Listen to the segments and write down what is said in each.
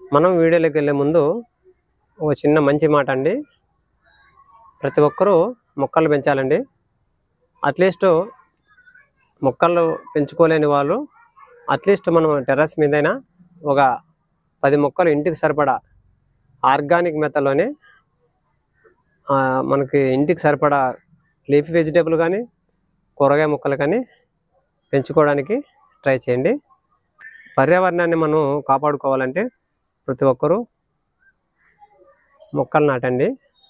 మనం వీడియోలోకి వెళ్ళే ముందు ఒక చిన్న మంచి మాట అండి ప్రతి ఒక్కరూ మొక్కలు పెంచాలండి అట్లీస్ట్ మొక్కలు పెంచుకోలేని వాళ్ళు అట్లీస్ట్ మనం టెర్రస్ మీదైనా ఒక పది మొక్కలు ఇంటికి సరిపడా ఆర్గానిక్ మెథడ్లోనే ఆ, మనకి ఇంటికి సరిపడా లీఫ్ వెజిటేబుల్ కానీ కూరగాయ మొక్కలు కానీ పెంచుకోవడానికి ట్రై చేయండి పర్యావరణాన్ని మనం కాపాడుకోవాలంటే ప్రతి ఒక్కరూ మొక్కలు నాటండి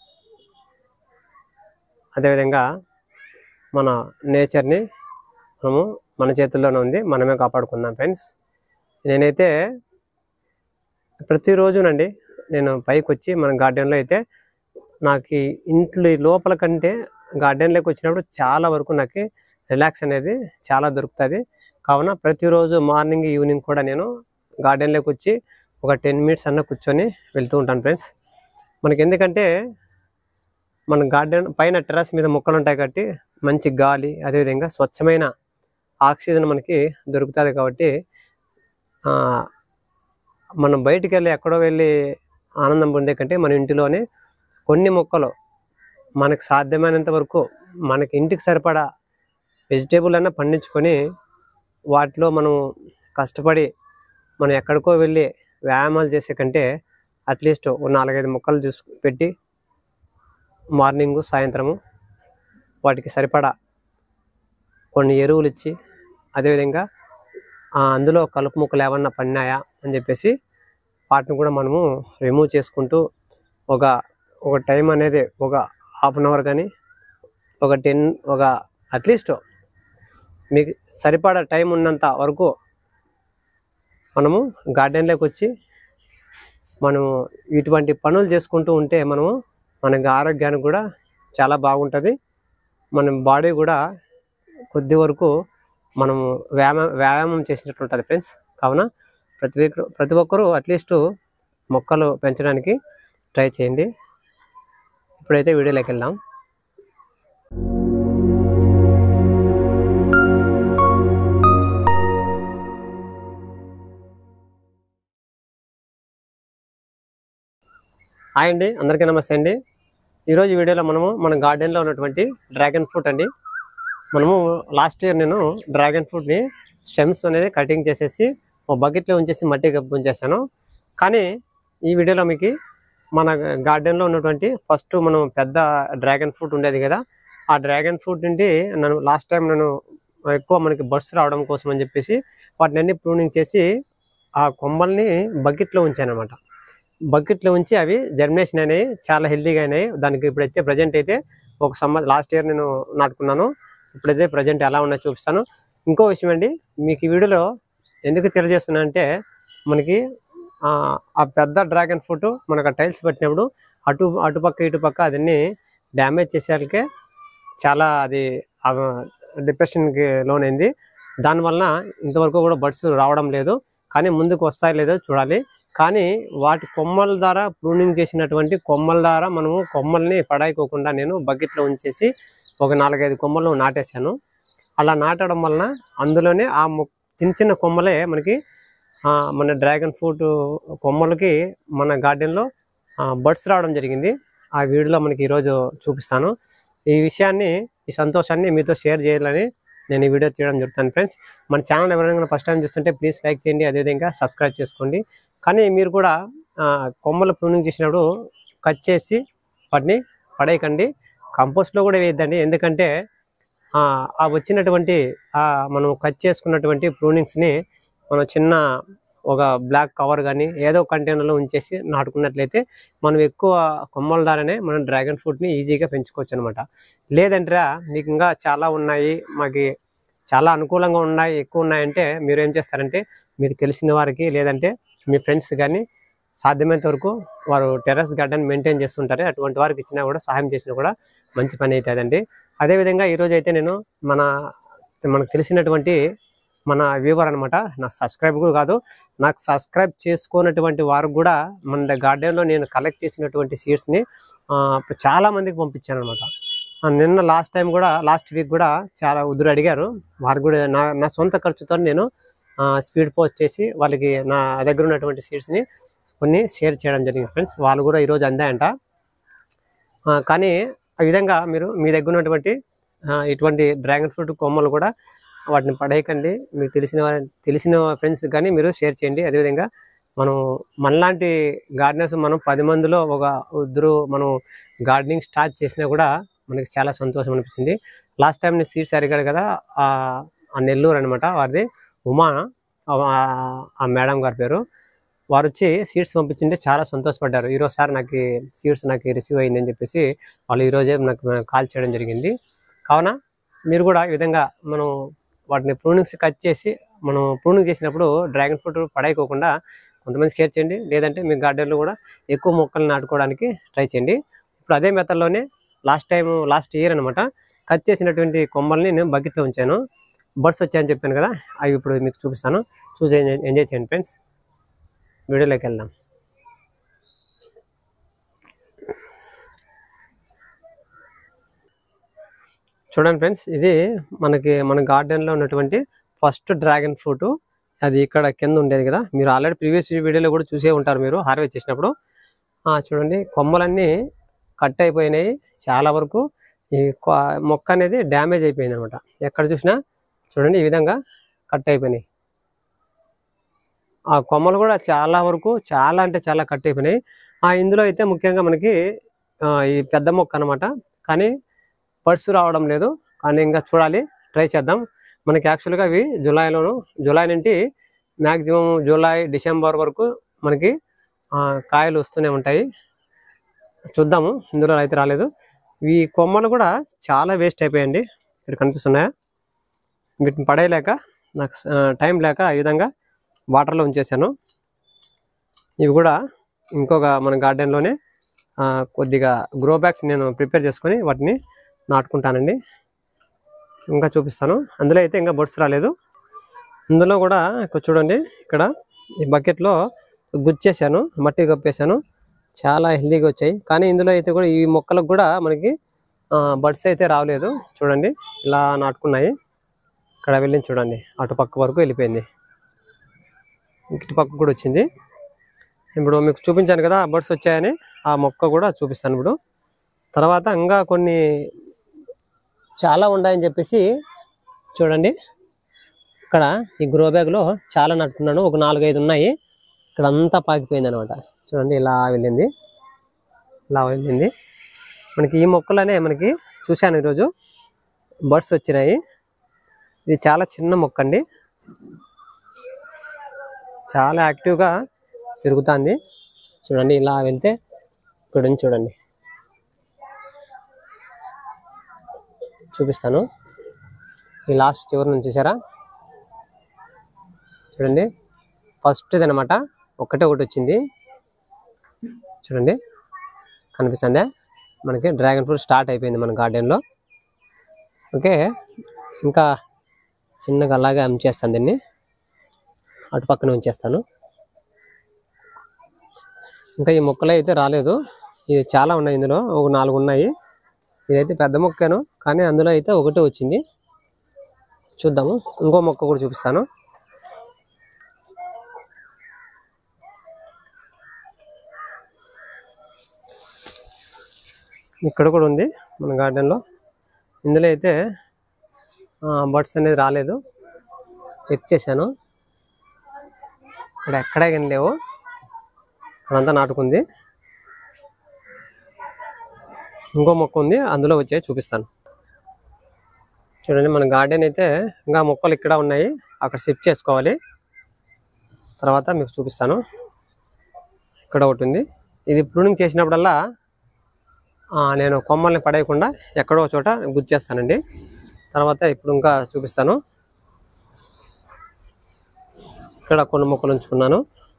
అదేవిధంగా మన నేచర్ని మనము మన చేతుల్లోనే ఉంది మనమే కాపాడుకుందాం ఫ్రెండ్స్ నేనైతే ప్రతిరోజునండి నేను పైకి వచ్చి మన గార్డెన్లో అయితే నాకు ఈ ఇంట్లో ఈ లోపల కంటే గార్డెన్లోకి వచ్చినప్పుడు చాలా వరకు నాకు రిలాక్స్ అనేది చాలా దొరుకుతుంది కావున ప్రతిరోజు మార్నింగ్ ఈవినింగ్ కూడా నేను గార్డెన్లోకి వచ్చి ఒక టెన్ మినిట్స్ అన్న కూర్చొని వెళ్తూ ఉంటాను ఫ్రెండ్స్ మనకి ఎందుకంటే మన గార్డెన్ పైన టెర్రస్ మీద మొక్కలు ఉంటాయి కాబట్టి మంచి గాలి అదేవిధంగా స్వచ్ఛమైన ఆక్సిజన్ మనకి దొరుకుతుంది కాబట్టి ఆ, మనం బయటికి వెళ్ళి ఎక్కడో వెళ్ళి ఆనందం పొందే కంటే మన ఇంటిలోనే కొన్ని మొక్కలు మనకు సాధ్యమైనంత వరకు మనకి ఇంటికి సరిపడా వెజిటేబుల్ అన్న పండించుకొని వాటిలో మనం కష్టపడి మనం ఎక్కడికో వెళ్ళి వ్యాయామాలు చేసే కంటే అట్లీస్ట్ ఓ నాలుగైదు మొక్కలు చూసు పెట్టి మార్నింగు సాయంత్రము వాటికి సరిపడా కొన్ని ఎరువులు ఇచ్చి అదేవిధంగా ఆ, అందులో కలుపు మొక్కలు ఏమన్నా పడినాయా అని చెప్పేసి వాటిని కూడా మనము రిమూవ్ చేసుకుంటూ ఒక ఒక టైం అనేది ఒక హాఫ్ అన్ అవర్ కానీ ఒక టెన్ ఒక అట్లీస్ట్ మీకు సరిపడా టైం ఉన్నంత వరకు మనము గార్డెన్లోకి వచ్చి మనము ఇటువంటి పనులు చేసుకుంటూ ఉంటే మనము మనకి ఆరోగ్యానికి కూడా చాలా బాగుంటుంది మన బాడీ కూడా కొద్ది వరకు మనము వ్యాయామం వ్యాయామం చేసినట్టు ఉంటుంది ఫ్రెండ్స్ కావున ప్రతి ఒక్కరు ప్రతి ఒక్కరూ అట్లీస్ట్ మొక్కలు పెంచడానికి ట్రై చేయండి ఇప్పుడైతే వీడియోలోకి వెళ్దాం హాయ్ అండి అందరికీ నమస్తే అండి ఈరోజు వీడియోలో మనము మన గార్డెన్లో ఉన్నటువంటి డ్రాగన్ ఫ్రూట్ అండి మనము లాస్ట్ ఇయర్ నేను డ్రాగన్ ఫ్రూట్ని స్టెమ్స్ అనేది కటింగ్ చేసేసి ఒక బకెట్లో ఉంచేసి మట్టి కప్పు ఉంచేసాను కానీ ఈ వీడియోలో మీకు మన గార్డెన్లో ఉన్నటువంటి ఫస్ట్ మనం పెద్ద డ్రాగన్ ఫ్రూట్ ఉండేది కదా ఆ డ్రాగన్ ఫ్రూట్ నుండి నన్ను లాస్ట్ టైం నేను ఎక్కువ మనకి బర్డ్స్ రావడం కోసం అని చెప్పేసి వాటిని అన్ని ప్రూనింగ్ చేసి ఆ కొమ్మల్ని బకెట్లో ఉంచాను అనమాట బకెట్లో ఉంచి అవి జర్మినేషన్ అయినాయి చాలా హెల్తీగా అయినాయి దానికి ఇప్పుడైతే ప్రజెంట్ అయితే ఒక సంవత్సరం లాస్ట్ ఇయర్ నేను నాటుకున్నాను ఇప్పుడైతే ప్రజెంట్ ఎలా ఉన్నాయో చూపిస్తాను ఇంకో విషయం అండి మీకు ఈ వీడియోలో ఎందుకు తెలియజేస్తున్నా అంటే మనకి ఆ, ఆ పెద్ద డ్రాగన్ ఫ్రూట్ మనకు ఆ టైల్స్ పెట్టినప్పుడు అటు అటుపక్క ఇటుపక్క అదన్నీ డ్యామేజ్ చేసేసరికి చాలా అది డిప్రెషన్కి లోనైంది దానివల్ల ఇంతవరకు కూడా బడ్స్ రావడం లేదు కానీ ముందుకు వస్తాయో లేదో చూడాలి కానీ వాటి కొమ్మల ద్వారా ప్రూనింగ్ చేసినటువంటి కొమ్మల ద్వారా మనము కొమ్మల్ని పడాయికోకుండా నేను బకెట్లో ఉంచేసి ఒక నాలుగైదు కొమ్మలు నాటేశాను అలా నాటడం వలన అందులోనే ఆ మొ చిన్న చిన్న కొమ్మలే మనకి ఆ, మన డ్రాగన్ ఫ్రూట్ కొమ్మలకి మన గార్డెన్లో బర్డ్స్ రావడం జరిగింది ఆ వీడియోలో మనకి ఈరోజు చూపిస్తాను ఈ విషయాన్ని ఈ సంతోషాన్ని మీతో షేర్ చేయాలని నేను ఈ వీడియో తీయడం జరుగుతాను ఫ్రెండ్స్ మన ఛానల్ ఎవరైనా ఫస్ట్ టైం చూస్తుంటే ప్లీజ్ లైక్ చేయండి అదేవిధంగా సబ్స్క్రైబ్ చేసుకోండి కానీ మీరు కూడా ఆ, కొమ్మలు ప్రూనింగ్ చేసినప్పుడు కట్ చేసి వాటిని పడేయకండి కంపోస్ట్లో కూడా వేయద్దండి ఎందుకంటే ఆ ఆ వచ్చినటువంటి ఆ మనం కట్ చేసుకున్నటువంటి ప్రూనింగ్స్ని మనం చిన్న ఒక బ్లాక్ కవర్ కానీ ఏదో కంటైనర్లో ఉంచేసి నాటుకున్నట్లయితే మనం ఎక్కువ కొమ్మల ద్వారానే మనం డ్రాగన్ ఫ్రూట్ని ఈజీగా పెంచుకోవచ్చు అనమాట లేదంటే మీకు ఇంకా చాలా ఉన్నాయి మాకు చాలా అనుకూలంగా ఉన్నాయి ఎక్కువ ఉన్నాయంటే మీరు ఏం చేస్తారంటే మీకు తెలిసిన వారికి లేదంటే మీ ఫ్రెండ్స్ కానీ సాధ్యమైనంత వరకు వారు టెర్రస్ గార్డెన్ మెయింటైన్ చేస్తుంటారు అటువంటి వారికి ఇచ్చినా కూడా సహాయం చేసినా కూడా మంచి పని అవుతుందండి అదేవిధంగా ఈరోజు అయితే నేను మన మనకు తెలిసినటువంటి మన వ్యూవర్ అనమాట నా సబ్స్క్రైబ్ కూడా కాదు నాకు సబ్స్క్రైబ్ చేసుకున్నటువంటి వారు కూడా మన గార్డెన్లో నేను కలెక్ట్ చేసినటువంటి సీడ్స్ని చాలా మందికి పంపించాను అనమాట నిన్న లాస్ట్ టైం కూడా లాస్ట్ వీక్ కూడా చాలా ఉదురు అడిగారు వారు కూడా నా నా సొంత ఖర్చుతో నేను స్పీడ్ పోస్ట్ చేసి వాళ్ళకి నా దగ్గర ఉన్నటువంటి సీడ్స్ని కొన్ని షేర్ చేయడం జరిగింది ఫ్రెండ్స్ వాళ్ళు కూడా ఈరోజు అందాయంట ఆ, కానీ ఆ విధంగా మీరు మీ దగ్గర ఉన్నటువంటి ఆ, ఇటువంటి డ్రాగన్ ఫ్రూట్ కొమ్మలు కూడా వాటిని పడేయకండి మీకు తెలిసిన వా- తెలిసిన ఫ్రెండ్స్ కానీ మీరు షేర్ చేయండి అదేవిధంగా మనం మనలాంటి గార్డెనర్స్ మనం పది మందిలో ఒక ఇద్దరు మనం గార్డెనింగ్ స్టార్ట్ చేసినా కూడా మనకి చాలా సంతోషం అనిపించింది లాస్ట్ టైం నేను సీడ్స్ అడిగాడు కదా ఆ ఆ నెల్లూరు అనమాట వారిది ఉమా ఆ- ఆ మేడం గారి పేరు వారు వచ్చి సీడ్స్ పంపించింటే చాలా సంతోషపడ్డారు ఈరోజు సార్ నాకు సీడ్స్ నాకు రిసీవ్ అయిందని చెప్పేసి వాళ్ళు ఈరోజే నాకు కాల్ చేయడం జరిగింది కావున మీరు కూడా ఈ విధంగా మనం వాటిని ప్రూనింగ్స్ కట్ చేసి మనం ప్రూనింగ్ చేసినప్పుడు డ్రాగన్ ఫ్రూట్ పడైకోకుండా కొంతమంది షేర్ చేయండి లేదంటే మీ గార్డెన్లో కూడా ఎక్కువ మొక్కలు నాటుకోవడానికి ట్రై చేయండి ఇప్పుడు అదే మెథడ్లోనే లాస్ట్ టైం లాస్ట్ ఇయర్ అనమాట కట్ చేసినటువంటి కొమ్మల్ని నేను బకెట్లో ఉంచాను బర్డ్స్ వచ్చాయని చెప్పాను కదా అవి ఇప్పుడు మీకు చూపిస్తాను చూసి ఎంజాయ్ ఎంజాయ్ చేయండి ఫ్రెండ్స్ వీడియోలోకి వెళ్దాం చూడండి ఫ్రెండ్స్ ఇది మనకి మన గార్డెన్లో ఉన్నటువంటి ఫస్ట్ డ్రాగన్ ఫ్రూట్ అది ఇక్కడ కింద ఉండేది కదా మీరు ఆల్రెడీ ప్రీవియస్ వీడియోలో కూడా చూసే ఉంటారు మీరు హార్వెస్ట్ చేసినప్పుడు ఆ, చూడండి కొమ్మలన్నీ కట్ అయిపోయినాయి చాలా వరకు ఈ కొ- మొక్క అనేది డ్యామేజ్ అయిపోయింది అనమాట ఎక్కడ చూసినా చూడండి ఈ విధంగా కట్ అయిపోయినాయి ఆ కొమ్మలు కూడా చాలా వరకు చాలా అంటే చాలా కట్ అయిపోయినాయి ఆ ఇందులో అయితే ముఖ్యంగా మనకి ఆ, ఈ పెద్ద మొక్క అనమాట కానీ పర్సు రావడం లేదు కానీ ఇంకా చూడాలి ట్రై చేద్దాం మనకి యాక్చువల్గా అవి జూలైలోను జూలై నుండి మ్యాక్సిమం జూలై డిసెంబర్ వరకు మనకి ఆ, కాయలు వస్తూనే ఉంటాయి చూద్దాము ఇందులో అయితే రాలేదు ఈ కొమ్మలు కూడా చాలా వేస్ట్ అయిపోయాయండి ఇక్కడ కనిపిస్తున్నాయా వీటిని పడేయలేక నాకు టైం లేక ఈ విధంగా వాటర్లో ఉంచేసాను ఇవి కూడా ఇంకొక మన గార్డెన్లోనే ఆ, కొద్దిగా గ్రో బ్యాగ్స్ నేను ప్రిపేర్ చేసుకొని వాటిని నాటుకుంటానండి ఇంకా చూపిస్తాను అందులో అయితే ఇంకా బొడ్స్ రాలేదు ఇందులో కూడా ఇక్కడ చూడండి ఇక్కడ ఈ బకెట్లో గుచ్చేసాను మట్టి కప్పేశాను చాలా హెల్తీగా వచ్చాయి కానీ ఇందులో అయితే కూడా ఈ మొక్కలకు కూడా మనకి బడ్స్ అయితే రావలేదు చూడండి ఇలా నాటుకున్నాయి ఇక్కడ వెళ్ళింది చూడండి అటు పక్క వరకు వెళ్ళిపోయింది ఇటు పక్క కూడా వచ్చింది ఇప్పుడు మీకు చూపించాను కదా బర్డ్స్ వచ్చాయని ఆ మొక్క కూడా చూపిస్తాను ఇప్పుడు తర్వాత ఇంకా కొన్ని చాలా ఉన్నాయని చెప్పేసి చూడండి ఇక్కడ ఈ గ్రో బ్యాగ్లో చాలా నట్టుకున్నాను ఒక నాలుగైదు ఉన్నాయి ఇక్కడ అంతా పాకిపోయింది అనమాట చూడండి ఇలా వెళ్ళింది ఇలా వెళ్ళింది మనకి ఈ మొక్కలనే మనకి చూశాను ఈరోజు బర్డ్స్ వచ్చినాయి ఇది చాలా చిన్న మొక్క అండి చాలా యాక్టివ్గా పెరుగుతుంది చూడండి ఇలా వెళ్తే ఇక్కడ నుంచి చూడండి చూపిస్తాను ఈ లాస్ట్ చివరి నుంచి చూసారా చూడండి ఫస్ట్ అనమాట ఒకటే ఒకటి వచ్చింది చూడండి కనిపిస్తుందే మనకి డ్రాగన్ ఫ్రూట్ స్టార్ట్ అయిపోయింది మన గార్డెన్లో ఓకే ఇంకా చిన్నగా అలాగే ఉంచేస్తాను దీన్ని అటు పక్కన ఉంచేస్తాను ఇంకా ఈ మొక్కలు అయితే రాలేదు ఇది చాలా ఉన్నాయి ఇందులో ఒక నాలుగు ఉన్నాయి ఇదైతే పెద్ద మొక్కను కానీ అందులో అయితే ఒకటే వచ్చింది చూద్దాము ఇంకో మొక్క కూడా చూపిస్తాను ఇక్కడ కూడా ఉంది మన గార్డెన్లో ఇందులో అయితే బర్డ్స్ అనేది రాలేదు చెక్ చేశాను ఇక్కడ ఎక్కడా కానీ లేవు అక్కడంతా నాటుకుంది ఇంకో మొక్క ఉంది అందులో వచ్చాయి చూపిస్తాను చూడండి మన గార్డెన్ అయితే ఇంకా మొక్కలు ఇక్కడ ఉన్నాయి అక్కడ షిఫ్ట్ చేసుకోవాలి తర్వాత మీకు చూపిస్తాను ఇక్కడ ఒకటి ఉంది ఇది ప్రూనింగ్ చేసినప్పుడల్లా ఆ, నేను కొమ్మల్ని పడేయకుండా ఎక్కడో ఒక చోట గుచ్చేస్తానండి తర్వాత ఇప్పుడు ఇంకా చూపిస్తాను ఇక్కడ కొన్ని మొక్కలు ఉంచుకున్నాను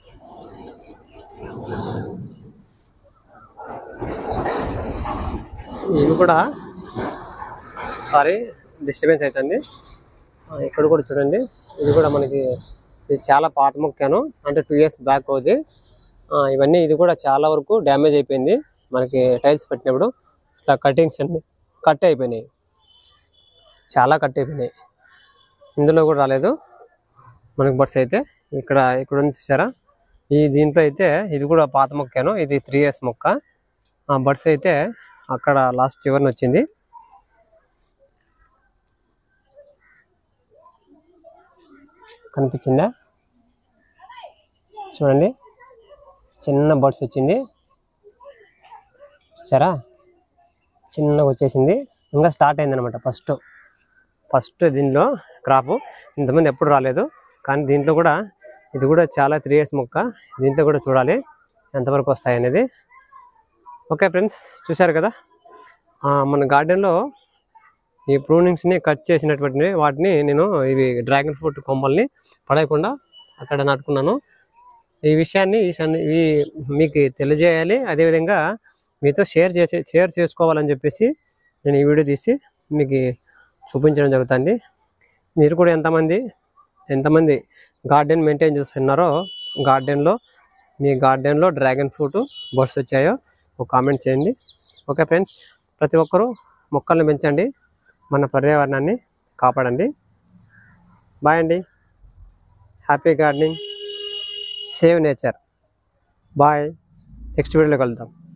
ఇవి కూడా సారీ డిస్టర్బెన్స్ అవుతుంది ఆ, ఇక్కడ కూడా చూడండి ఇది కూడా మనకి ఇది చాలా పాత మొక్కాను అంటే టూ ఇయర్స్ బ్యాక్ అవుతుంది ఆ, ఇవన్నీ ఇది కూడా చాలా వరకు డ్యామేజ్ అయిపోయింది మనకి టైల్స్ పెట్టినప్పుడు ఇట్లా కటింగ్స్ అన్ని కట్ అయిపోయినాయి చాలా కట్ అయిపోయినాయి ఇందులో కూడా రాలేదు మనకి బర్డ్స్ అయితే ఇక్కడ ఇక్కడ ఉంది చూసారా ఈ దీంట్లో అయితే ఇది కూడా పాత మొక్కాను ఇది త్రీ ఇయర్స్ మొక్క ఆ బడ్స్ అయితే అక్కడ లాస్ట్ చివరిని వచ్చింది కనిపించిందా చూడండి చిన్న బడ్స్ వచ్చింది సరా చిన్నగా వచ్చేసింది ఇంకా స్టార్ట్ అయింది అనమాట ఫస్ట్ ఫస్ట్ దీనిలో క్రాప్ ఇంతమంది ఎప్పుడు రాలేదు కానీ దీంట్లో కూడా ఇది కూడా చాలా త్రీ ఇయర్స్ మొక్క దీంట్లో కూడా చూడాలి ఎంతవరకు వస్తాయి అనేది ఓకే ఫ్రెండ్స్ చూశారు కదా ఆ, మన గార్డెన్లో ఈ ప్రూనింగ్స్ని కట్ చేసినటువంటి వాటిని నేను ఇవి డ్రాగన్ ఫ్రూట్ కొమ్మల్ని పడేయకుండా అక్కడ నాటుకున్నాను ఈ విషయాన్ని ఈ సన్ని- ఇవి మీకు తెలియజేయాలి అదేవిధంగా మీతో షేర్ చేసి షేర్ చేసుకోవాలని చెప్పేసి నేను ఈ వీడియో తీసి మీకు చూపించడం జరుగుతుంది మీరు కూడా ఎంతమంది ఎంతమంది గార్డెన్ మెయింటైన్ చేస్తున్నారో గార్డెన్లో మీ గార్డెన్లో డ్రాగన్ ఫ్రూట్ బర్డ్స్ వచ్చాయో ఒక కామెంట్ చేయండి ఓకే ఫ్రెండ్స్ ప్రతి ఒక్కరూ మొక్కల్ని పెంచండి మన పర్యావరణాన్ని కాపాడండి బాయ్ అండి happy gardening save nature bye next వీడియోలో కలుద్దాం